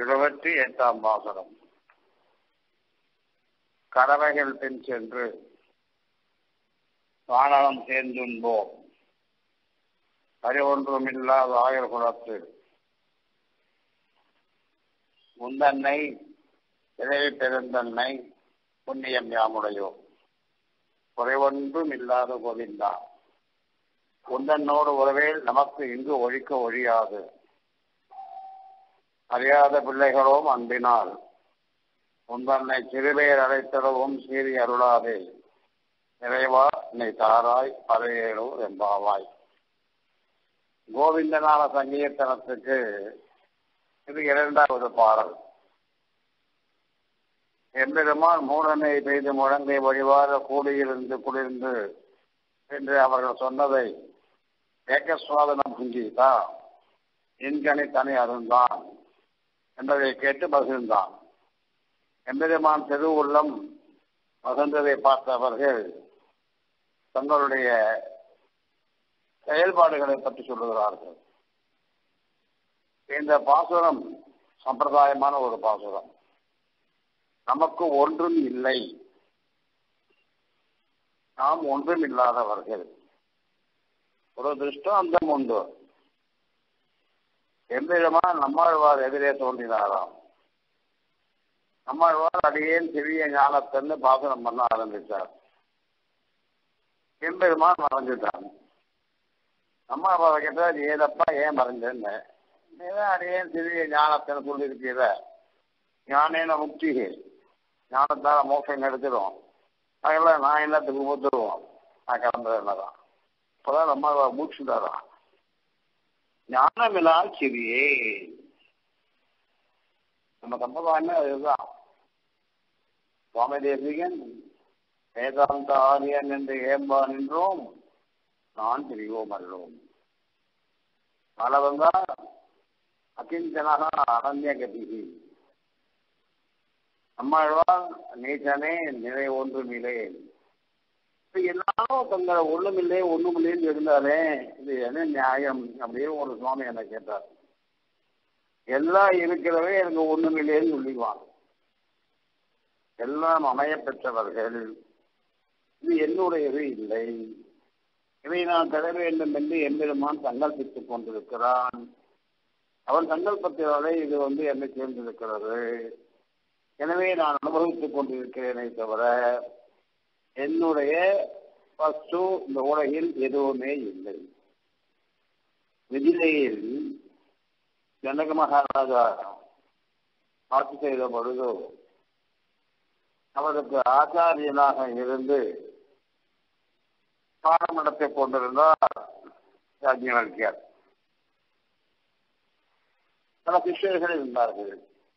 இருபத்தி எட்டாம் வாசனம் கறவைகள் பின் சென்று வானகம் சேர்ந்துண்போம் அறிவொன்றும் இல்லாத ஆயர் குலத்து முந்தன்னை இறைவி பெருந்தன்னை புண்ணியம் யாமுடையோ குறைவொன்றும் இல்லாத கோவிந்தா உந்தன்னோடு உறவேல் நமக்கு இங்கு ஒழிக்க ஒழியாது அறியாத பிள்ளைகளோம் அன்பினால் உந்தன்னை சிறுபேர் அழைத்திடவும் சீறி அருளாதே நிறைவா நீ தாராய் பறையேழோ எம்பாவாய் கோவிந்தனான சங்கீர்த்தனத்துக்கு இது இரண்டாவது பாடல் எம்பெருமான் மூடனை பெய்து முழங்கை வழிவார கூடியிருந்து குளிர்ந்து என்று அவர்கள் சொன்னதை ஏகஸ்வாதனம் புஞ்சிதா இன்கனி தனி அருந்தான் என்பதை கேட்டு மகிழ்ந்தான் எம்பெருமான் தெரு உள்ளம் மகிழ்ந்ததை பார்த்தவர்கள் தங்களுடைய செயல்பாடுகளை பற்றி சொல்லுகிறார்கள் இந்த பாசுரம் சம்பிரதாயமான ஒரு பாசுரம் நமக்கு ஒன்றும் இல்லை நாம் ஒன்றும் இல்லாதவர்கள் ஒரு திருஷ்டாந்தம் உண்டு எவ்விதமா நம்மாழ்வார் எதிரே தோன்றினாராம் நம்மாழ்வார் அடியேன் சிறிய ஞானத்தன்னு பாசனம் பண்ண ஆரம்பித்தார் எம்பெருமான் மறைஞ்சிட்டான் நம்மாழ்வாரை கேட்டால் ஏதப்பா ஏன் மறைஞ்சேன்னு நீதான் அடியேன் சிறிய ஞானத்தன்னு சொல்லியிருக்கீர ஞானேன முக்தி ஞானத்தால மோசம் கிடைச்சிடும் அதெல்லாம் நான் என்னத்துக்கு ஊத்துருவோம் நான் கிளம்புறேன் தான் இப்போதான் நம்ம மூச்சுட்டாரான் ஞானமில்லா சிறியே நம்ம சம்பிரதாயமே அதுதான் சுவாமி தேசிகன் வேதாந்த ஆரியன் என்று ஏம்பா நின்றோம் நான் பிரிவோம் அல்லோம் அளவங்க அகிஞ்சனாக அனன்ய கதிகி நம்மாழ்வார் நீச்சனே நிலை ஒன்றும் இல்லை எல்லாரும் தங்களை ஒண்ணுமில்லை ஒண்ணுமில்லைன்னு இருந்தாலே இது என்ன நியாயம் அப்படின்னு ஒரு சுவாமி என்ன கேட்டார் எல்லாம் இருக்கிறவே எனக்கு ஒண்ணுமில்லைன்னு சொல்லிக்குவாங்க எல்லாம் அமைய பெற்றவர்கள் இது என்னுடையது இல்லை இதை நான் பெற வேண்டும் என்று எம்பெருமான் சங்கல்பித்துக் கொண்டிருக்கிறான் அவன் சங்கல்பத்தினாலே இது வந்து என்னை சேர்ந்திருக்கிறது எனவே நான் அனுபவித்துக் கொண்டிருக்கிறேனே தவிர என்னுடைய வஸ்து இந்த உலகில் எதுவுமே இல்லை விதிலையில் ஜனக மகாராஜா ஆட்சி செய்த பொழுது அவருக்கு ஆச்சாரியனாக இருந்து பாடம் நடத்தி கொண்டிருந்தார் யாஜ்ஞவல்கியார் பல சிஷ்யர்கள் இருந்தார்கள்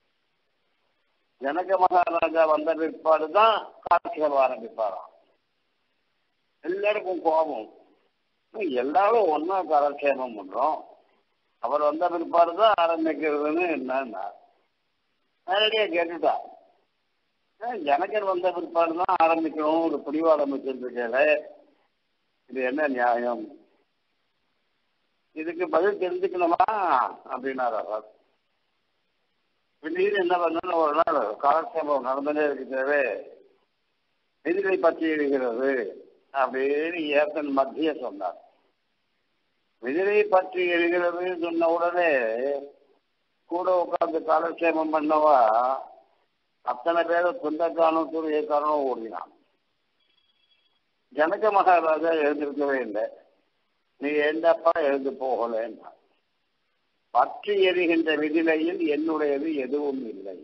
ஜனக மகாராஜா வந்த பிற்பாடு தான் காட்சிகள் ஆரம்பிப்பாராம் எல்லாருக்கும் கோபம் எல்லாரும் ஒன்னா காலக்ஷேமம் பண்றோம் அவர் வந்த பிற்பாடு தான் ஆரம்பிக்கிறதுன்னு என்னன்னா நேரடியா கேட்டுட்டா ஜனகர் வந்த பிற்பாடு தான் ஆரம்பிக்கணும் ஒரு பிடிவாதம் வச்சிருக்கல இது என்ன நியாயம் இதுக்கு பதில் தெரிஞ்சுக்கணுமா அப்படின்னாரு அவர் திடீர்னு என்ன பண்ணணும் ஒரு நாள் காலக்ஷேபம் நடந்துட்டே இருக்கிறது எதிரை பற்றி இருக்கிறது அப்படின்னு ஏத்தன் மத்திய சொன்னார் எதிரை பற்றி எரிகிறது சொன்ன உடனே கூட உட்கார்ந்து காலக்ஷேபம் பண்ணவா அத்தனை பேரை சொந்தக்காரனும் சூரியக்காரனும் ஓடினான் ஜனக மகாராஜா எழுந்திருக்கவே இல்லை நீ என்னப்பா எழுந்து போகலன்னா பற்றி எரிகின்ற விதிலையில் என்னுடையது எதுவும் இல்லை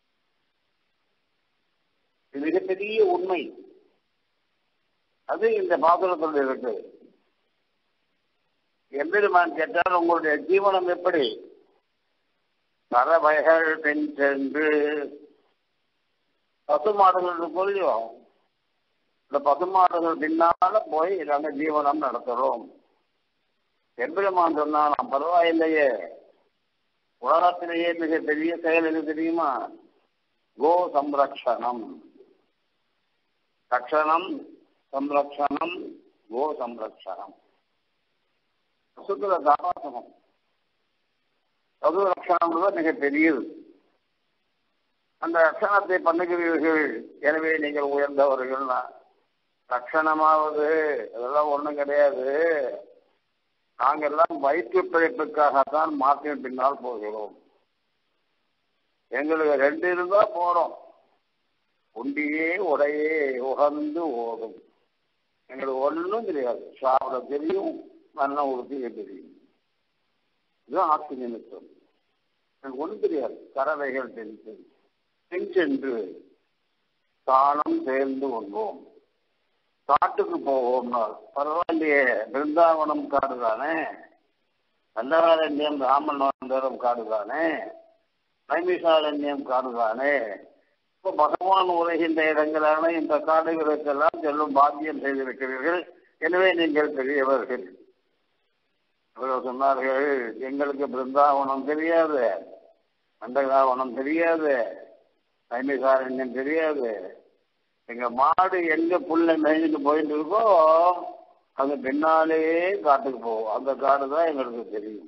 இது மிகப்பெரிய உண்மை அது இந்த பாசுரத்தில் இருக்கு எம்பெருமான் கேட்டால் உங்களுடைய ஜீவனம் எப்படி பறவைகள் பின் சென்று பசுமாடுகள் போலியும் இந்த பசுமாடுகள் பின்னால போய் நாங்கள் ஜீவனம் நடத்துறோம் எம்பெருமான் சொன்னா நான் பரவாயில்லையே உலகத்திலேயே மிக பெரிய செயல் எது தெரியுமா கோ சம்ரக்ஷணம் ரக்ஷணம் சம்ரக்ஷணம் கோ சம்ரக்ஷணம் பசுக்களை காப்பாற்றணும் பசு ரக்ஷணம் மிக பெரியது அந்த ரட்சணத்தை பண்ணுகிறீர்கள் எனவே நீங்கள் உயர்ந்தவர்கள் ரட்சணமாவது அதெல்லாம் ஒண்ணும் கிடையாது நாங்கெல்லாம் வயிற்று பிழைப்புக்காகத்தான் மாற்றின் பின்னால் போகிறோம் எங்களுக்கு ரெண்டு இருந்தா போறோம் உண்டியே உடையே உகந்து ஓடும் எங்களுக்கு ஒன்றும் தெரியாது சாப்பிட தெரியும் நல்லா உடுத்திக்க தெரியும் இதுதான் ஆட்சி நிமித்தம் எனக்கு ஒன்றும் தெரியாது கறவைகள் தெரிஞ்சு சென்று தானம் சேர்ந்து கொள்வோம் காட்டுக்கு போவோம்னா பரவாயில்லையே பிருந்தாவனம் காடு தானே கண்டகாரண்யம் ராமநாதபுரம் காடு தானே நைமிசாரண்யம் காடு தானே இப்போ பகவான் உரைகின்ற இடங்களான இந்த காடுகளுக்கெல்லாம் செல்லும் பாக்கியம் செய்திருக்கிறீர்கள் எனவே நீங்கள் பெரியவர்கள் இவர்கள் சொன்னார்கள் எங்களுக்கு பிருந்தாவனம் தெரியாது கண்டகாவனம் தெரியாது நைமிசாரண்யம் தெரியாது எங்க மாடு எங்க புல்ல மேய்ஞ்சிட்டு போயிட்டு இருக்கோ அது பின்னாலே காட்டுக்கு போகும் அந்த காடு தான் எங்களுக்கு தெரியும்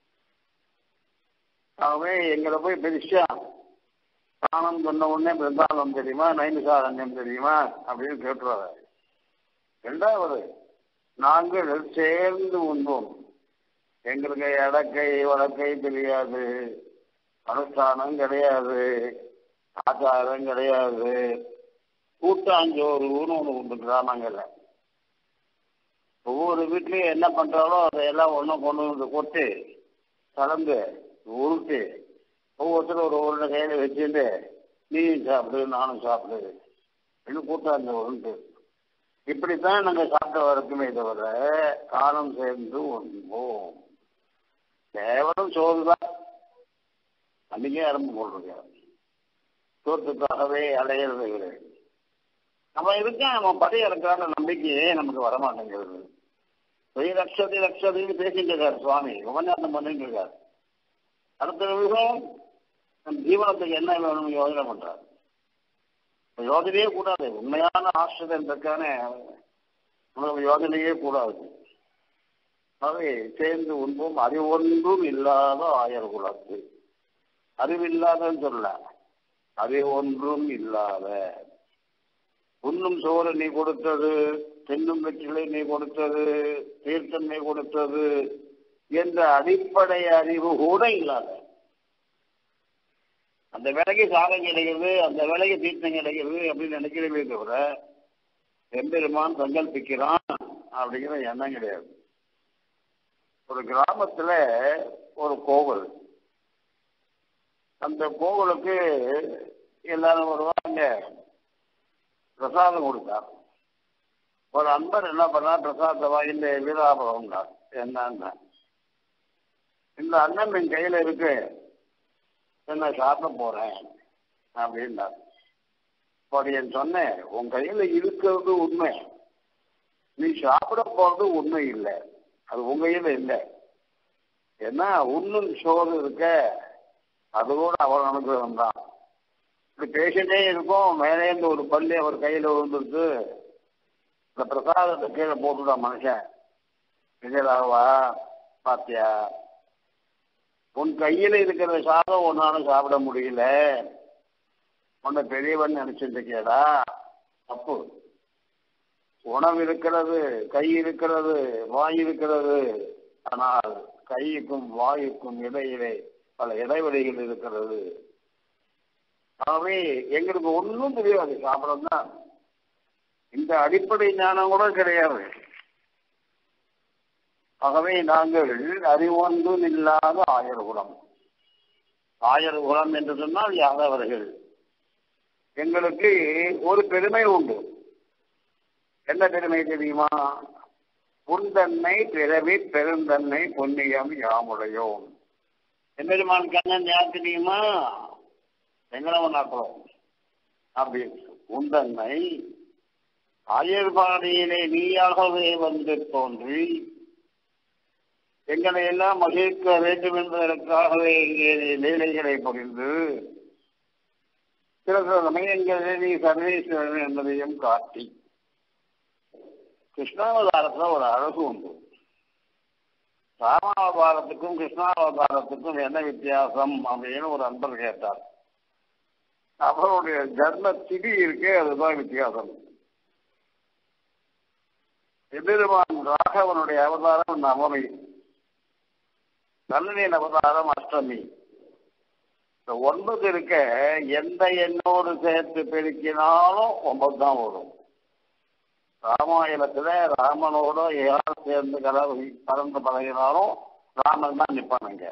ஆகவே எங்களை போய் பெருசா தானம் சொன்ன உடனே பிருந்தாவனம் தெரியுமா நைமிசாரண்யம் தெரியுமா அப்படின்னு கேட்டுருவாங்க ரெண்டாவது நாங்கள் சேர்ந்து உண்போம் எங்களுக்கு இடக்கை வழக்கை தெரியாது அனுஷ்டானம் கிடையாது ஆச்சாரம் கிடையாது கூட்டாஞ்சோறுன்னு ஒன்று உண்டு கிராமங்கள்ல ஒவ்வொரு வீட்லயும் என்ன பண்றாலோ அதையெல்லாம் ஒன்றும் கொண்டு வந்து கொட்டு கலந்து உருட்டு ஒவ்வொருத்தரும் ஒரு ஒரு கையில வச்சுட்டு நீயும் சாப்பிடு நானும் சாப்பிடு இன்னும் கூட்டாஞ்சோறுன்ட்டு இப்படித்தான் நாங்க சாப்பிட்ட வரைக்குமே தவிர காலம் சேர்ந்து ஒன்போம் கேவலம் சோறுதான் அன்னைக்கே ஆரம்பம் போட்டிருக்கேன் சோத்துக்காகவே அலையிறது கிடையாது நம்ம இருக்கேன் நம்ம படைய இருக்கிறாங்க நம்பிக்கையே நமக்கு வரமாட்டேங்கிறது வெய் லட்சதி லட்சதின்னு பேசிட்டு இருக்காரு சுவாமி உபன்யாசம் பண்ணிட்டு இருக்காரு அடுத்த நிமிஷம் நம் ஜீவனத்துக்கு என்ன வேணும்னு யோசனை பண்றாரு யோஜனையே கூடாது உண்மையான ஆசிரியர் இருக்கானே நமக்கு யோஜனையே கூடாது அவை சேர்ந்து உண்போம் அறிவொன்றும் இல்லாத ஆயர் குலத்து அறிவில்லாதன்னு சொல்ல அறிவொன்றும் இல்லாத உண்ணும் சோறு நீ கொடுத்தது தென்னும் வெற்றிலை நீ கொடுத்தது தீர்த்தம் நீ கொடுத்தது என்ற அடிப்படை அறிவு கூட இல்லாத அந்த வேலைக்கு சாதம் கிடைக்கிறது அந்த வேலைக்கு தீர்த்தம் கிடைக்கிறது அப்படின்னு நினைக்கிறவே தவிர எம்பெருமான் சங்கல்பிக்கிறான் அப்படிங்கிற எண்ணம் கிடையாது ஒரு கிராமத்துல ஒரு கோவில் அந்த கோவிலுக்கு எல்லாரும் வருவாங்க பிரசாதம் கொடுத்தார் ஒரு அன்பர் என்ன பண்ணார் பிரசாதத்தை வாங்கிட்டு வீராபுரம்னார் என்னன்னா இந்த அண்ணன் என் கையில இருக்கு என்ன சாப்பிட போறேன் அப்படின்னார் என் சொன்னேன் உன் கையில இருக்கிறது உண்மை நீ சாப்பிட போறது உண்மை இல்லை அது உங்க கையில இல்லை ஏன்னா உண்ணும் சோறு இருக்க அது கூட அவர் அனுகிரகம் தான் இப்படி பேசிட்டே இருக்கும் மேலேந்து ஒரு பள்ளி அவர் கையில விழுந்துருக்கு இந்த பிரசாதத்தை கீழே போட்டுட்டான் மனுஷன் விஜயராவா பாத்தியா உன் கையில இருக்கிற சாதம் ஒன்னாலும் சாப்பிட முடியல உன்னை பெரியவன் நினைச்சிருக்கேடா தப்பு உணவு இருக்கிறது கை இருக்கிறது வாய் இருக்கிறது ஆனால் கைக்கும் வாயுக்கும் இடையிலே பல இடைவெளிகள் இருக்கிறது ஆகவே எங்களுக்கு ஒன்றும் தெரியாது சாப்பிடம் தான் இந்த அடிப்படை ஞானம் கூட கிடையாது ஆகவே நாங்கள் அறிவொன்றும் இல்லாத ஆயர் குலம் ஆயர் குலம் என்று சொன்னால் யாதவர்கள் எங்களுக்கு ஒரு பெருமை உண்டு என்ன பெருமை தெரியுமா புந்தன்மை பிறவி பெருந்தன்மை புண்ணியம் யாமுடையோம் எம்பெருமான் கண்ணன் யார் தெரியுமா வெங்கடவனாக்குளம் அப்படின்னு உந்தன்மை ஆயர்பாடியிலே நீயாகவே வந்து தோன்றி எங்களை எல்லாம் மகிழ்க்க வேண்டும் என்பதற்காகவே இங்கே லீலைகளை புரிந்து சில சில சமயங்களில் நீ சர்வேஸ்வரன் என்பதையும் காட்டி கிருஷ்ணாவதாரத்துல ஒரு அழகு உண்டு ராமாவதாரத்துக்கும் கிருஷ்ணாவதாரத்துக்கும் என்ன வித்தியாசம் அப்படின்னு ஒரு அன்பர் கேட்டார் அவருடைய ஜன்ம திதி இருக்கே அதுதான் வித்தியாசம் எதிர்வான் ராகவனுடைய அவதாரம் நவமி கண்ணனின் அவதாரம் அஷ்டமி இந்த ஒன்பது இருக்க எந்த எண்ணோடு சேர்த்து பெருக்கினாலும் ஒன்பது தான் வரும் ராமாயணத்துல ராமனோட யார் சேர்ந்து கலவை பறந்து பழகினாலும் ராமன் தான் நிற்பானுங்க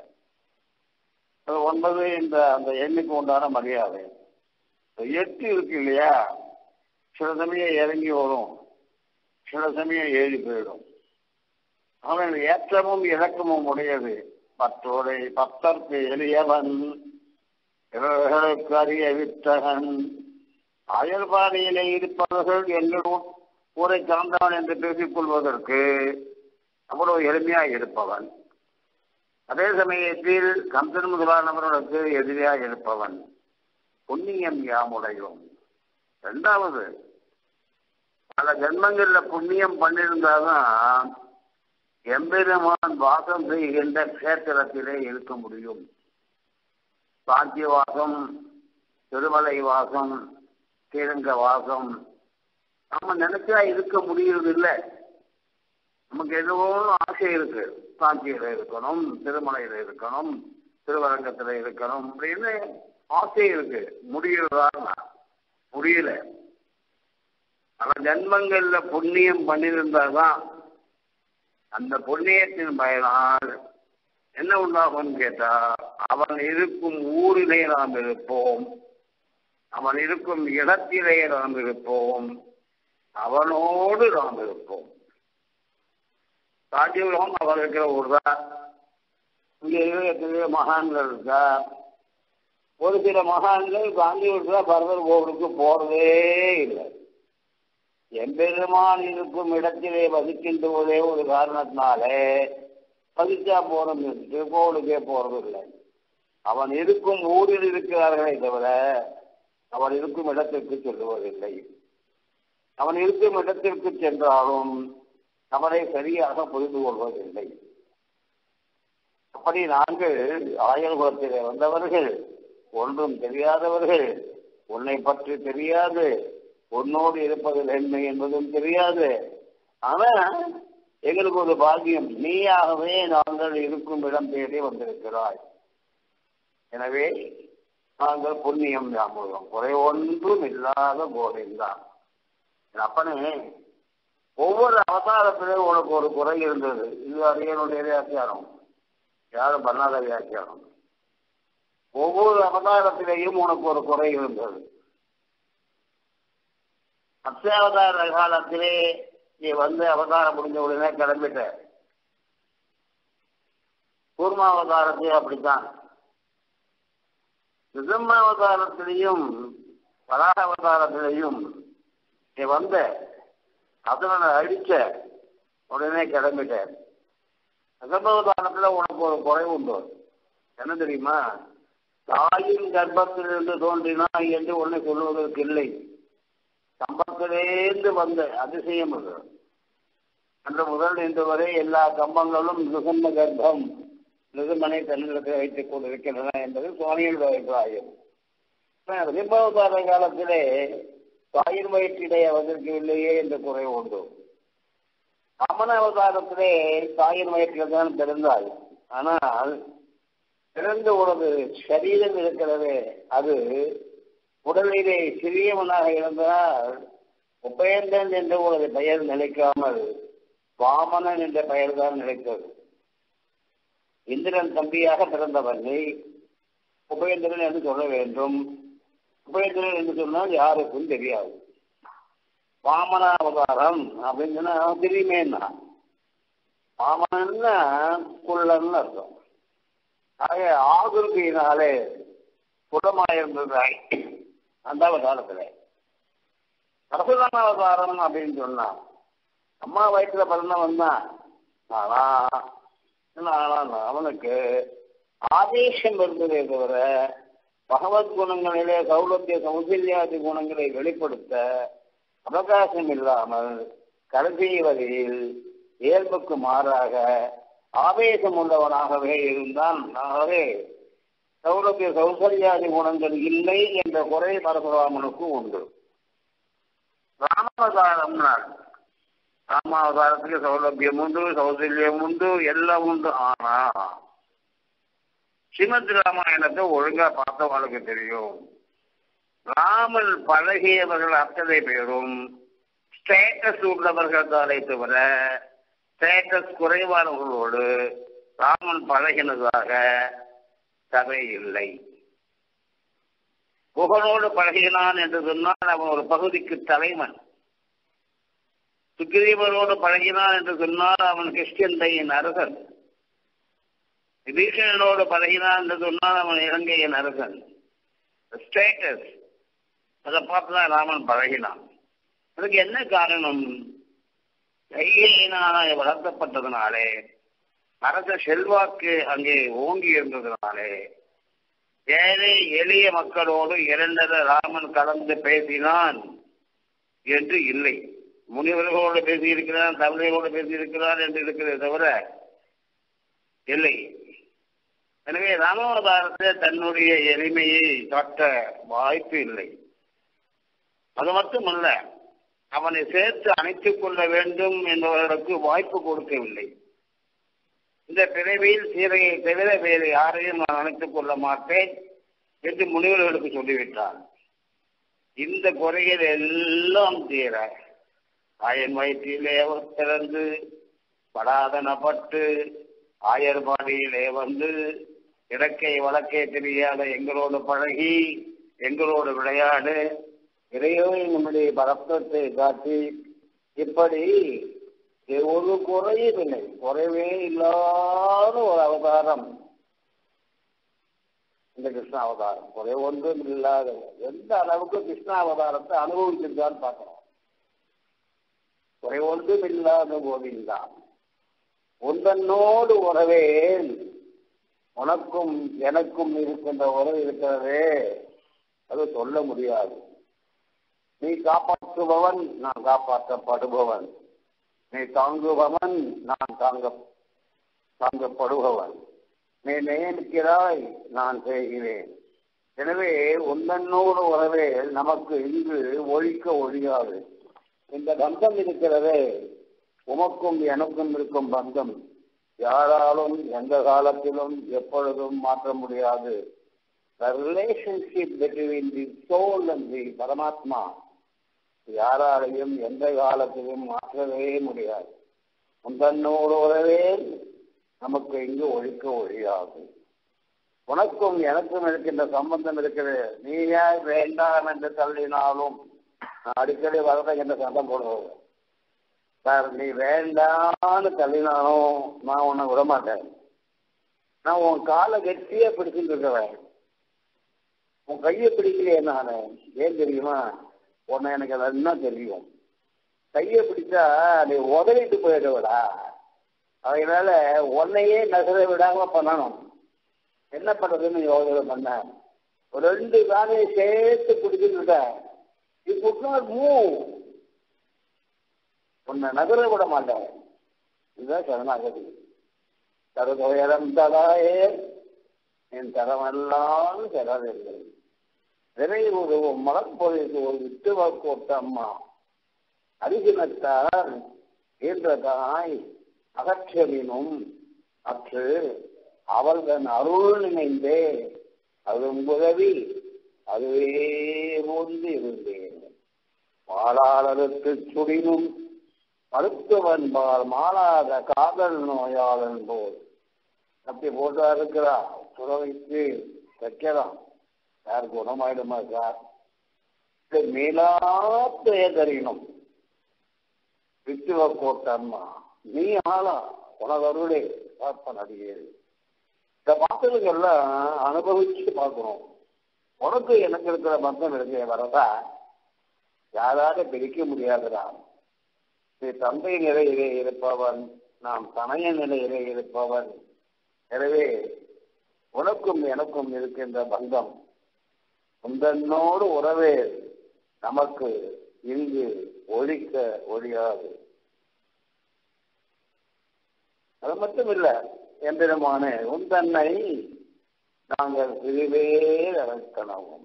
அது ஒன்பது இந்த அந்த எண்ணுக்கு உண்டான மரியாதை எட்டு இருக்கு இல்லையா சில சமயம் இறங்கி வரும் சில சமயம் ஏறி போயிடும் அவன் ஏற்றமும் இறக்கமும் உடையது பத்தோரை பத்தற்கு எளியவன் இவர்களுக்கு அறிய வித்தகன் அயல்பாடியிலே இருப்பவர்கள் எங்களும் ஊரை சார்ந்தவன் என்று பேசிக் கொள்வதற்கு அவ்வளவு எளிமையாக இருப்பவன் அதே சமயத்தில் கம்சன் முதலானவர்களுக்கு எதிரியாக இருப்பவன் புண்ணியம் யாமுடையும் ரெண்டாவது பல ஜென்மங்கள்ல புண்ணியம் பண்ணியிருந்தாதான் எம்பெருமான் வாசம் செய்கின்ற கஷேத்திரத்திலே இருக்க முடியும் சாந்திய வாசம் திருமலை வாசம் ஸ்ரீரங்க வாசம் நம்ம நினைச்சா இருக்க முடியறது இல்லை நமக்கு எதுவோ ஆசை இருக்கு சாந்தியில இருக்கணும் திருமலையில இருக்கணும் திருவரங்கத்துல இருக்கணும் அப்படின்னு ஆசை இருக்கு முடியறதா முடியல பல ஜன்மங்கள்ல புண்ணியம் பண்ணியிருந்தாதான் அந்த புண்ணியத்தின் பயனால் என்ன உண்டாகும் கேட்டா அவன் இருக்கும் ஊரிலே நாம் இருப்போம் அவன் இருக்கும் இடத்திலே நாம் இருப்போம் அவனோடு நாம் இருப்போம் ராஜீவ்லோகம் அவர் இருக்கிற ஊர் தான் இங்கே இருக்கிற மகான்கள் இருக்கா ஒரு சில மகான்கள் காந்தியூர் பரதர் கோவிலுக்கு போறதே இல்லை எம்பெருமான் இருக்கும் இடத்திலே வசிக்கின்ற ஒரே ஒரு காரணத்தினாலே வசிச்சா போறோம் கோவிலுக்கே போறதில்லை அவன் இருக்கும் ஊரில் இருக்கிறார்களே தவிர அவன் இருக்கும் இடத்திற்கு செல்லுவதில்லை அவன் இருக்கும் இடத்திற்கு சென்றாலும் அவனை சரியாக புரிந்து கொள்வதில்லை அப்படி நாங்கள் ஆயர்குலத்திலே வந்தவர்கள் ஒன்றும் தெரியாதவர்கள் உன்னை பற்றி தெரியாது உன்னோடு இருப்பதில் என்ன என்பதும் தெரியாது ஆனா எங்களுக்கு ஒரு பாக்கியம் நீயாகவே நாங்கள் இருக்கும் இடம் தேடி வந்திருக்கிறாய் எனவே நாங்கள் புண்ணியம் ஞாபகம் குறை ஒன்றும் இல்லாத போதைதான் அப்பனே ஒவ்வொரு அவதாரத்திலும் உனக்கு ஒரு குறை இருந்தது இது அரியனுடைய வியாக்கியானம் யாரும் பண்ணாத வியாக்கியானம் ஒவ்வொரு அவதாரத்திலேயும் உனக்கு ஒரு குறை இருந்தது அத்தியாவதார காலத்திலே நீ வந்து அவதாரம் முடிஞ்ச உடனே கிளம்பிட்ட கூர்மாவதாரத்தையும் அப்படித்தான் நிசம்மாவதாரத்திலையும் வராக அவதாரத்திலையும் நீ வந்த அதனை அடிச்ச உடனே கிளம்பிட்ட நிசம்மாவதாரத்துல உனக்கு ஒரு குறை உண்டு என்ன தெரியுமா தாயின் கர்ப்பத்திலிருந்து தோன்றினாய் என்று உடனே சொல்லுவதற்கு இல்லை கம்பத்திலேந்து வந்த அதிசயம் அது அன்று முதல் இன்று வரை எல்லா கம்பங்களும் நிகம்ம கர்ப்பம் நிகமனை தன்னிடத்தில் வைத்துக் கொண்டிருக்கின்றன என்பது சுவாமியோட அபிப்பிராயம் ரிம்பவதார காலத்திலே தாயின் வயிற்றிலே வந்திருக்கவில்லையே என்ற குறை உண்டு அமன அவதாரத்திலே தாயின் வயிற்றில் தான் பிறந்தாள் ஆனால் பிறந்த உனது சரீரம் இருக்கிறது அது உடலிலே சிறியவனாக இருந்தால் உபயந்தன் என்ற ஒரு பெயர் நிலைக்காமல் வாமனன் என்ற பெயர் தான் நிலைத்தது இந்திரன் தம்பியாக பிறந்தவனை உபயந்திரன் என்று சொல்ல வேண்டும் உபயந்திரன் என்று சொன்னால் யாருக்கும் தெரியாது வாமன அவதாரம் அப்படின்னு சொன்னா தெரியுமேன்னா வாமனன்னா குள்ளன்னு அர்த்தம் ஆக ஆகுருக்கினாலே குடமாயிருந்ததாய் அந்த அவதாரத்துல பரசுராம அவதாரம் அப்படின்னு சொன்னா அம்மா வயிற்றுல பிறந்தவன் தான் ஆனா ஆனா அவனுக்கு ஆதேசம் இருந்ததே தவிர பகவத் குணங்களிலே சௌலத்திய சௌசல்யாதி குணங்களை வெளிப்படுத்த அவகாசம் இல்லாமல் கடைசி வகையில் இயல்புக்கு மாறாக ஆவேசம் உள்ளவனாகவே இருந்தான் ஆகவே சௌலபிய சௌசரியாதி குணங்கள் இல்லை என்ற குறை பரசுராமனுக்கு உண்டு ராமாவதாரம்னா ராமாவதாரத்துக்கு சௌலபியம் உண்டு சௌசல்யம் உண்டு எல்லாம் உண்டு ஆனா ஸ்ரீமத் ராமாயணத்தை ஒழுங்கா பார்த்தவங்களுக்கு தெரியும் ராமன் பழகியவர்கள் அத்தனை பேரும் ஸ்டேட்டஸ் உள்ளவர்கள் தானே தவிர ஸ்டேட்டஸ் குறைவானவர்களோடு ராமன் பழகினதாக கதை இல்லை புகழோடு பழகினான் என்று சொன்னால் அவன் ஒரு பகுதிக்கு தலைவன் சுக்கிரீவரோடு பழகினான் என்று சொன்னால் அவன் கிருஷ்ணந்தையின் அரசன் விபீஷணனோடு பழகினான் என்று சொன்னால் அவன் இலங்கையின் அரசன் ஸ்டேட்டஸ் அதை பார்த்துதான் ராமன் பழகினான் அதுக்கு என்ன காரணம் கையினால வளர்த்தப்பட்டதுனாலே அரச செல்வாக்கு அங்கே ஓங்கி இருந்ததுனாலே ஏழை எளிய மக்களோடு இரண்டர ராமன் கலந்து பேசினான் என்று இல்லை முனிவர்களோடு பேசியிருக்கிறான் தமிழர்களோடு பேசியிருக்கிறான் என்று இருக்கிறதே தவிர இல்லை எனவே ராமாவதாரத்தை தன்னுடைய எளிமையை காட்ட வாய்ப்பு இல்லை அது மட்டுமல்ல அவனை சேர்த்து அணைத்துக் கொள்ள வேண்டும் என்பவர்களுக்கு வாய்ப்பு கொடுக்கவில்லை இந்த பிறவியில் சீரையை தவிர வேறு யாரையும் நான் அணைத்துக் கொள்ள மாட்டேன் என்று முனிவர்களுக்கு சொல்லிவிட்டான் இந்த குறைகள் எல்லாம் தீர ஆயன் வயிற்றிலே அவர் பிறந்து படாதனப்பட்டு ஆயர்பாடியிலே வந்து இடக்கை வழக்கே தெரியாத எங்களோடு பழகி எங்களோடு விளையாடு இறையோ நம்முடைய பரப்பத்தை காட்டி இப்படி ஒரு குறையும் இல்லை குறைவே இல்லாத ஒரு அவதாரம் இந்த கிருஷ்ண அவதாரம் குறை ஒன்றும் இல்லாத எந்த அளவுக்கு கிருஷ்ண அவதாரத்தை அனுபவிச்சிருக்கான்னு பார்க்கிறோம் குறை ஒன்றும் இல்லாத போதில்தான் உந்தன்னோடு உறவே உனக்கும் எனக்கும் இருக்கின்ற உறவு இருக்கிறதே அது சொல்ல முடியாது நீ காப்பாற்றுபவன் நான் காப்பாற்றப்படுபவன் நீ தாங்குபவன் நான் தாங்க தாங்கப்படுபவன் நீ நியமிக்கிறாய் நான் செய்கிறேன் எனவே உந்தன்னோடு உறவே நமக்கு இங்கு ஒழிக்க ஒழியாது இந்த பந்தம் இருக்கிறதே உமக்கும் எனக்கும் இருக்கும் பந்தம் யாராலும் எந்த காலத்திலும் எப்பொழுதும் மாற்ற முடியாது the relationship between the soul and the பரமாத்மா யாராலையும் எந்த காலத்திலும் மாற்றவே முடியாது முந்தன்னோடு உறவே நமக்கு இங்கு ஒழிக்க ஒழியாது உனக்கும் எனக்கும் இருக்கின்ற சம்பந்தம் இருக்கிறது நீ ஏன் வேண்டாம் என்று தள்ளினாலும் நான் அடிக்கடி வரத என்ற சண்டம் போடுவது சார் நீ வேண்டான்னு தள்ளினாலும் நான் உன்னை விட மாட்டேன் நான் உன் காலை கெட்டியே பிடிச்சிட்டு இருக்கிறேன் உன் கையை பிடிக்கலையே நான் ஏன் தெரியுமா உன்னை எனக்கு நல்லா தெரியும் கையை பிடிச்சா நீ உதறிட்டு போயிடுவடா அதனால உன்னையே நகர விடாம பண்ணணும் என்ன பண்றதுன்னு யோசனை பண்ண ஒரு ரெண்டு காலையை சேர்த்து பிடிச்சிட்டு நீ குட் மூவ் உன்னை நகர விட மாட்டேன் இதுதான் சரணாகதி தருதோயரம் ததாயே என் தரமெல்லாம் செலவில்லை விரை ஒரு மலப்பொழிக்கு ஒரு விட்டு வாக்கோட்ட அம்மா அரிசினத்தார் ஈன்றதாய் அகற்றலினும் அற்று அவள் தன் அருள் நினைந்தே அதுவும் உதவி அதுவே போந்து இருந்தேன் பாலாளருக்கு சுடினும் மருத்துவன் பால் மாளாத காதல் நோயாளன் போல் அப்படி போட்டா இருக்கிறா துறவைக்கு வைக்கலாம் யார் குணமாயிடுமா சார் மேலாத்தைய தெரியணும் வித்துவ கோட்டம்மா நீ ஆளா உனக்கு அருளே பார்ப்ப நடிகர் இந்த பாட்டுகளுக்கெல்லாம் அனுபவிச்சு பார்க்கணும் உனக்கு எனக்கு இருக்கிற பந்தம் இருக்கு வரதா யாரால பிரிக்க முடியாதுடா நீ தந்தை நிலையிலே இருப்பவன் நாம் தனைய நிலையிலே இருப்பவன் எனவே உனக்கும் எனக்கும் இருக்கின்ற பந்தம் உந்தன்னோடு உறவே நமக்கு இங்கு ஒழிக்க ஒழியாது அது மட்டும் இல்ல எம்பெருமானே உன் தன்னை நாங்கள் சிறுவே இறக்கணவும்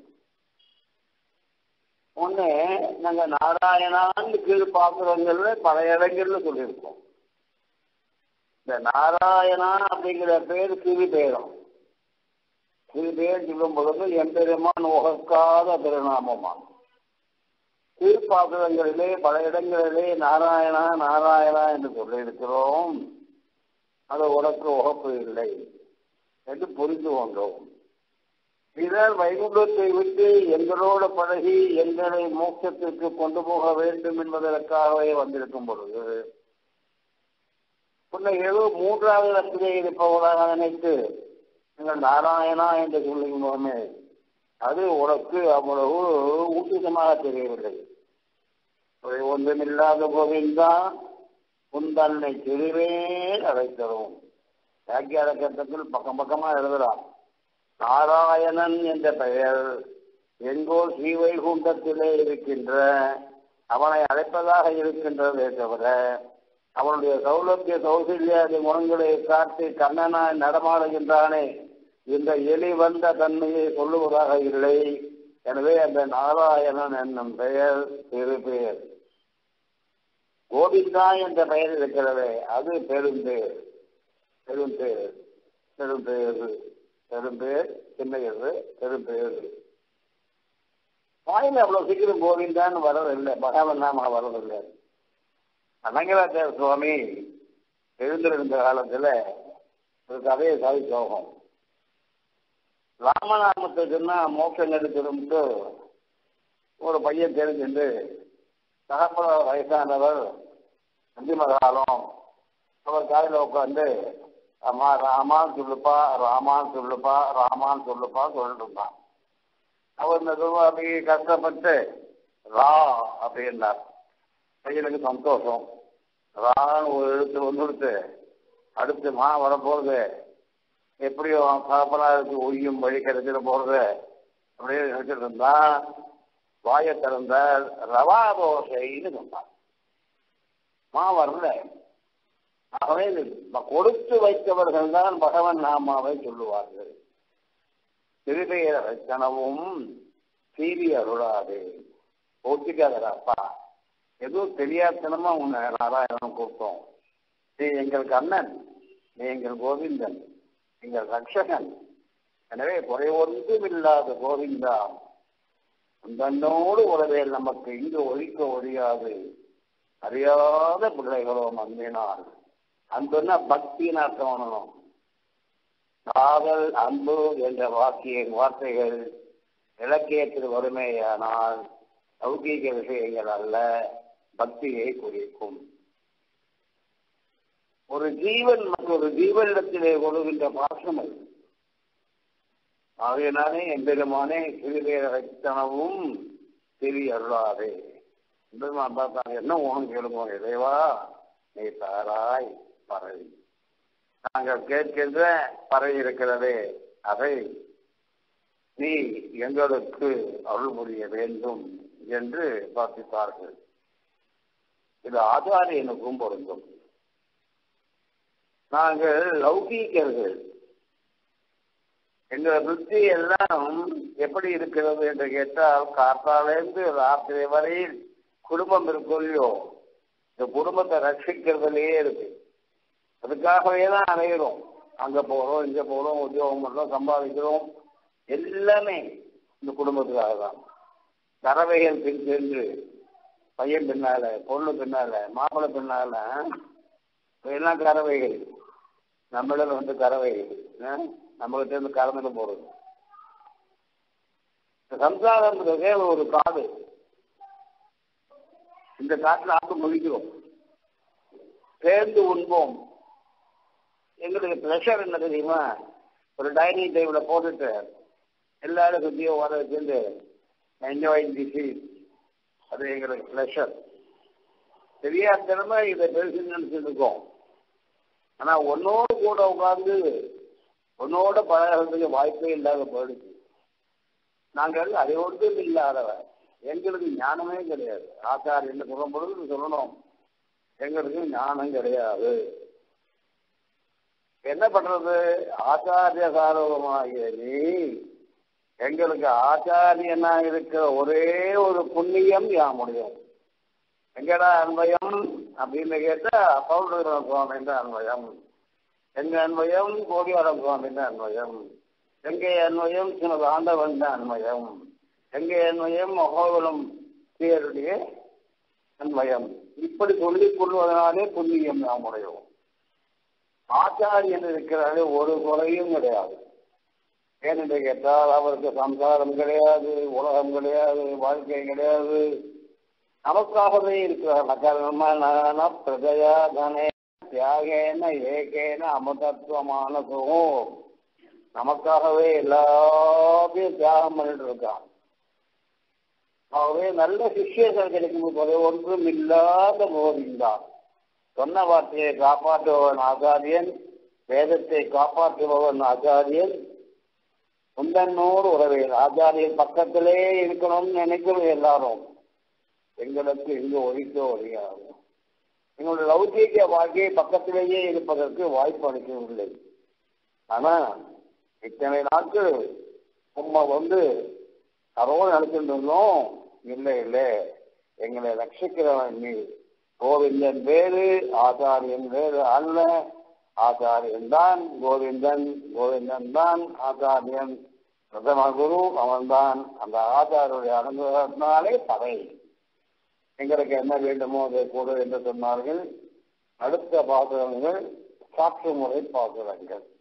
ஒண்ணு நாங்க நாராயணான்னு கீழ் பாக்குறவங்கள்ல பல இடங்கள்ல சொல்லியிருக்கோம் இந்த நாராயணா அப்படிங்கிற பேர் சிறு பேரும் சிறு பேர் சொல்லும் பொழுது எம்பெருமான் உகக்காத திருநாமமா திருப்பாசுரங்களிலே பல இடங்களிலே நாராயணா நாராயணா என்று சொல்லியிருக்கிறோம் அது உனக்கு உகப்பு இல்லை என்று புரிந்து கொண்டோம் இதனால் வைகுண்டத்தை விட்டு எங்களோட பழகி எங்களை மோட்சத்திற்கு கொண்டு போக வேண்டும் என்பதற்காகவே வந்திருக்கும் பொழுது உன்னை ஏதோ மூன்றாவது இடத்திலே இருப்பவராக நினைத்து நீங்கள் நாராயணா என்று சொல்லுகிறோமே அது உனக்கு அவ்வளவு ஊட்டிதமாக தெரியவில்லை ஒன்றுமில்லாத கோவிந்தா உன் தன்னை திருவே அழைத்தரும் வாக்கியார கட்டத்தில் பக்கம் பக்கமா எழுதலாம் நாராயணன் என்ற பெயர் எங்கோ ஸ்ரீவைகுண்டத்திலே இருக்கின்ற அவனை அழைப்பதாக இருக்கின்றதே தவிர அவனுடைய சௌலபிய சௌசல்யாதி குணங்களை காட்டி கண்ணனாய் நடமாடுகின்றானே இந்த எலி வந்த தன்மையை சொல்லுவதாக இல்லை எனவே அந்த நாராயணன் என்னும் பெயர் சிறு பெயர் கோவிந்தா என்ற பெயர் இருக்கிறதே அது பெரும்பேர் பெரும்பேர் பெரும்பேர் பெரும்பேர் சின்னையது பெரும்பேர் வாயில் அவ்வளவு சீக்கிரம் கோவிந்தான்னு வரதில்லை பகவன் நாம வரதில்லை அனங்கராச்சார சுவாமி எழுந்திருந்த காலத்துல ஒரு கதையை சாதிச்சோகம் ராமநாமத்தை சொன்னா மோட்சம் எடுத்துட்டு ஒரு பையன் தெரிஞ்சுட்டு தகப்பன வயசானவர் அந்திம காலம் அவர் காலையில் உட்காந்து அம்மா ராமான்னு சொல்லுப்பா ராமான்னு சொல்லுப்பா ராமான்னு சொல்லுப்பா சொல்லிட்டு இருந்தான் அவர் இந்த அப்படி கஷ்டப்பட்டு ரா அப்படின்னார் பையனுக்கு சந்தோஷம் ரான்னு ஒரு எழுத்து வந்துடுத்து அடுத்து மா வரப்போகுது எப்படியோ தகப்பனாருக்கு ஒய்யும் வழி கிடைச்சிட போறது அப்படின்னு நினைச்சிட்டு இருந்தா வாயை திறந்த ரவா தோசைன்னு சொன்னான் மா வரல ஆகவே கொடுத்து வைத்தவர்கள் தான் பகவன் நாமாவை சொல்லுவார்கள் திருப்பெயர் கனவும் சீரி அருளாது ஒத்துக்காதடாப்பா எதுவும் தெரியாதனமா உன்னை நாராயணன் கூப்பிட்டோம் நீ எங்கள் கண்ணன் நீ எங்கள் கோவிந்தன் எங்கள் ரட்சகன் எனவே குறை ஒன்றும் இல்லாத கோவிந்தா தன்னோடு உறவே நமக்கு இங்கு ஒழிக்க ஒழியாது அறியாத பிள்ளைகளோ நம்பினால் அன்புன்னா பக்தின்னு அர்த்தம் பண்ணணும் காதல் அன்பு என்ற வாக்கிய வார்த்தைகள் இலக்கியத்தில் வறுமையானால் லௌகீக விஷயங்கள் அல்ல பக்தியை குறிக்கும் ஒரு ஜீவன் மற்றொரு ஜீவனிடத்திலே கொள்கின்ற பாசம் அது ஆகையினாலே எம்பெருமானே சிறுவேரத்தனவும் சிறிய அருளாதே எம்பெருமான் பார்த்தாங்க என்ன உனக்கு கேளுமோ இறைவா நீ தாராய் பறை நாங்கள் கேட்கின்ற பறை இருக்கிறதே அதை நீ எங்களுக்கு அருள் புரிய வேண்டும் என்று பிரார்த்தித்தார்கள் இது ஆச்சாரியனுக்கும் பொருந்தும் நாங்கள் லௌகீகர்கள் எங்க புத்தி எல்லாம் எப்படி இருக்கிறது என்று கேட்டால் காத்தாலேருந்து ராத்திரி வரையில் குடும்பம் இருக்கும் இல்லையோ இந்த குடும்பத்தை ரட்சிக்கிறதுலயே இருக்கு அதுக்காகவே தான் அலைகிறோம் அங்க போறோம் இங்க போறோம் உத்தியோகம் பண்றோம் சம்பாதிக்கிறோம் எல்லாமே இந்த குடும்பத்துக்காக தான் தரவைகள் பின் சென்று பையன் பின்னால பொண்ணு பின்னால மாப்பிள்ளை பின்னால எல்லாம் கறவைகள் நம்மளிடம் வந்து கறவைகள் நம்மகிட்ட இருந்து கறந்துட்டு போறது சம்சாரம்ன்றதே ஒரு காடு இந்த காட்டுல ஆட்டு முழிக்கிறோம் சேர்ந்து உண்போம் எங்களுக்கு ப்ரெஷர் என்ன தெரியுமா ஒரு டைனிங் டேபிள போட்டுட்டு எல்லாரும் சுத்தியும் வர வச்சுட்டு என்ஜாய் தி ஃபீல் அது எங்களுக்கு ப்ளஷர் தெரியாதனமா இதை பெருசு நினைச்சுட்டு இருக்கோம் ஆனா ஒன்னோடு கூட உட்கார்ந்து உன்னோட பழகிறதுக்கு வாய்ப்பே இல்லாத போயிடுச்சு நாங்கள் அதை ஒன்றும் இல்லாதவர் எங்களுக்கு ஞானமே கிடையாது ஆச்சார் என்ன சொல்லும் பொழுது சொல்லணும் எங்களுக்கு ஞானம் கிடையாது என்ன பண்றது ஆச்சாரிய சாரூபமாகிய நீ எங்களுக்கு ஆச்சாரியனா இருக்கிற ஒரே ஒரு புண்ணியம் யாமுடையும் எங்கடா அன்வயம் அப்படின்னு கேட்டா பௌர்ணமி சுவாமின்ற அன்வயம் எங்க அன்வயம் கோடியாரம் சுவாமின்ற அன்வயம் எங்கே அன்வயம் சினது ஆண்டவன் அன்வயம் எங்கே அன்வயம் மகோகுலம் பேருடைய அன்வயம் இப்படி சொல்லிக் கொள்வதனாலே புண்ணியம் நாம் உடையோம் ஆச்சாரியன் இருக்கிறாரு ஒரு குறையும் கிடையாது ஏனென்று கேட்டால் அவருக்கு சம்சாரம் கிடையாது உலகம் கிடையாது வாழ்க்கை கிடையாது நமக்காகவே இருக்கிறார் நகர்மன பிரஜயா தனே தியாகேன ஏகேன அமதத்துவமான சுகம் நமக்காகவே எல்லாத்தையும் தியாகம் பண்ணிட்டு இருக்கான் ஆகவே நல்ல சிஷியர்கள் கிடைக்கும் போது ஒன்றும் இல்லாத போதிந்தான் சொன்ன வார்த்தையை காப்பாற்றுபவன் ஆச்சாரியன் வேதத்தை காப்பாற்றுபவன் ஆச்சாரியன் முந்தன்னோடு உறவேன் ஆச்சாரியன் பக்கத்திலே இருக்கணும்னு நினைக்கிறோம் எல்லாரும் எங்களுக்கு இங்கு ஒழிக்க ஒழியாது எங்களுடைய லௌகீக வாழ்க்கையை பக்கத்திலேயே இருப்பதற்கு வாய்ப்பு அளிக்கவில்லை ஆனா இத்தனை நாட்கள் உம்மை வந்து அறவும் நினைச்சிட்டு இருந்தோம் இல்லை இல்லை எங்களை ரட்சிக்கிறவன் நீ கோவிந்தன் வேறு ஆச்சாரியன் வேறு அல்ல ஆச்சாரியன் தான் கோவிந்தன் கோவிந்தன் தான் ஆச்சாரியன் பிரதம குரு அவன்தான் அந்த ஆச்சாரியுடைய அனுகிரகத்தினாலே பகை எங்களுக்கு என்ன வேண்டுமோ அதை கொடு என்று சொன்னார்கள் அடுத்த பாசுரங்கள் சாற்று முறை பாசுரங்கள்